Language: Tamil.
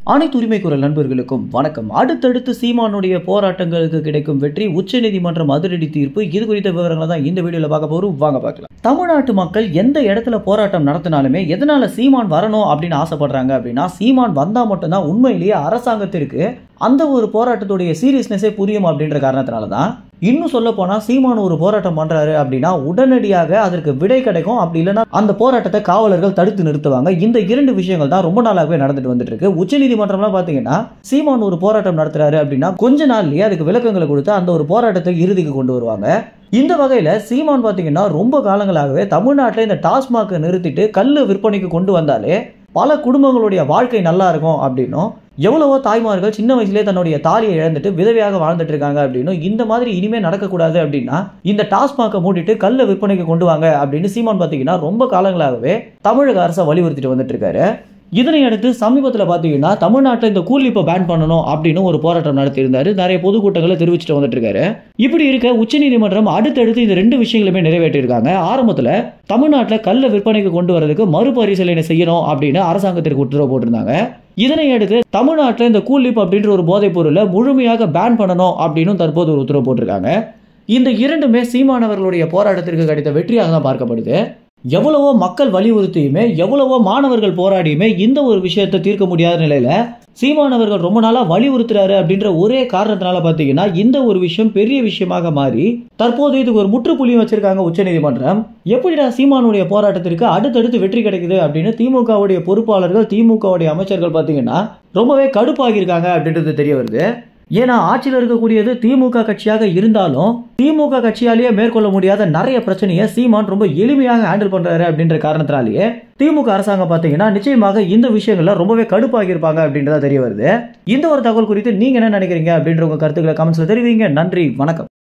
அனைத்து உரிமை குரல் நண்பர்களுக்கும் வணக்கம் அடுத்தடுத்து சீமானுடைய போராட்டங்களுக்கு கிடைக்கும் வெற்றி உச்சநீதிமன்றம் அதிரடி தீர்ப்பு இது குறித்த விவரங்களை தான் இந்த வீடியோல பார்க்க போறோம் வாங்க பார்க்கலாம் தமிழ்நாட்டு மக்கள் எந்த இடத்துல போராட்டம் நடத்தினாலுமே எதனால சீமான் வரணும் அப்படின்னு ஆசைப்படுறாங்க அப்படின்னா சீமான் வந்தா மட்டும்தான் உண்மையிலேயே அரசாங்கத்திற்கு அந்த ஒரு போராட்டத்துடைய சீரியஸ்னஸே புரியும் அப்படின்ற காரணத்தினால தான் இன்னும் சொல்ல போனா சீமான் ஒரு போராட்டம் பண்றாரு அப்படின்னா உடனடியாக அதற்கு விடை கிடைக்கும் அப்படி இல்லைன்னா அந்த போராட்டத்தை காவலர்கள் தடுத்து நிறுத்துவாங்க இந்த இரண்டு விஷயங்கள் தான் ரொம்ப நாளாகவே நடந்துட்டு வந்துட்டு இருக்கு உச்சநீதிமன்றம்லாம் பாத்தீங்கன்னா சீமான் ஒரு போராட்டம் நடத்துறாரு அப்படின்னா கொஞ்ச நாள்லயே அதுக்கு விளக்கங்களை கொடுத்து அந்த ஒரு போராட்டத்தை இறுதிக்கு கொண்டு வருவாங்க இந்த வகையில் சீமான் பார்த்தீங்கன்னா ரொம்ப காலங்களாகவே தமிழ்நாட்டில் இந்த டாஸ்மாகை நிறுத்திட்டு கல் விற்பனைக்கு கொண்டு வந்தாலே பல குடும்பங்களுடைய வாழ்க்கை நல்லா இருக்கும் அப்படின்னும் எவ்வளவோ தாய்மார்கள் சின்ன வயசுலேயே தன்னுடைய தாலியை இழந்துட்டு விதவையாக வாழ்ந்துட்டு இருக்காங்க அப்படின்னும் இந்த மாதிரி இனிமே நடக்கக்கூடாது அப்படின்னா இந்த டாஸ்மாகை மூடிட்டு கல்ல விற்பனைக்கு கொண்டு வாங்க அப்படின்னு சீமான் பார்த்தீங்கன்னா ரொம்ப காலங்களாகவே தமிழக அரசை வலியுறுத்திட்டு வந்துட்டு இருக்காரு இதனை அடுத்து சமீபத்தில் பார்த்தீங்கன்னா தமிழ்நாட்டில் இந்த கூலி இப்போ பேன் பண்ணணும் அப்படின்னு ஒரு போராட்டம் நடத்தியிருந்தாரு நிறைய பொதுக்கூட்டங்களை தெரிவிச்சுட்டு வந்துட்டு இருக்காரு இப்படி இருக்க உச்சநீதிமன்றம் அடுத்தடுத்து இந்த ரெண்டு விஷயங்களுமே நிறைவேற்றியிருக்காங்க ஆரம்பத்தில் தமிழ்நாட்டில் கல்ல விற்பனைக்கு கொண்டு வரதுக்கு மறுபரிசீலனை செய்யணும் அப்படின்னு அரசாங்கத்திற்கு உத்தரவு போட்டிருந்தாங்க இதனை அடுத்து தமிழ்நாட்டில் இந்த கூலிப் அப்படின்ற ஒரு போதைப் பொருளை முழுமையாக பேன் பண்ணணும் அப்படின்னு தற்போது ஒரு உத்தரவு போட்டிருக்காங்க இந்த இரண்டுமே சீமானவர்களுடைய போராட்டத்திற்கு கிடைத்த வெற்றியாக தான் பார்க்கப்படுது எவ்வளவோ மக்கள் வலியுறுத்தியுமே எவ்வளவோ மாணவர்கள் போராடியுமே இந்த ஒரு விஷயத்தை தீர்க்க முடியாத நிலையில சீமானவர்கள் ரொம்ப நாளா வலியுறுத்துறாரு அப்படின்ற ஒரே காரணத்தினால பாத்தீங்கன்னா இந்த ஒரு விஷயம் பெரிய விஷயமாக மாறி தற்போது இதுக்கு ஒரு முற்றுப்புள்ளியும் வச்சிருக்காங்க உச்சநீதிமன்றம் எப்படிடா சீமானுடைய போராட்டத்திற்கு அடுத்தடுத்து வெற்றி கிடைக்குது அப்படின்னு திமுகவுடைய பொறுப்பாளர்கள் திமுகவுடைய அமைச்சர்கள் பாத்தீங்கன்னா ரொம்பவே கடுப்பாகியிருக்காங்க அப்படின்றது தெரிய வருது ஏன்னா ஆட்சியில் இருக்கக்கூடியது திமுக கட்சியாக இருந்தாலும் திமுக கட்சியாலேயே மேற்கொள்ள முடியாத நிறைய பிரச்சனையை சீமான் ரொம்ப எளிமையாக ஹேண்டில் பண்றாரு அப்படின்ற காரணத்தினாலேயே திமுக அரசாங்கம் பார்த்தீங்கன்னா நிச்சயமாக இந்த விஷயங்கள்ல ரொம்பவே கடுப்பாகி இருப்பாங்க அப்படின்றதா தெரிய வருது இந்த ஒரு தகவல் குறித்து நீங்க என்ன நினைக்கிறீங்க அப்படின்ற உங்க கருத்துக்களை கமெண்ட்ஸ்ல தெரிவிங்க நன்றி வணக்கம்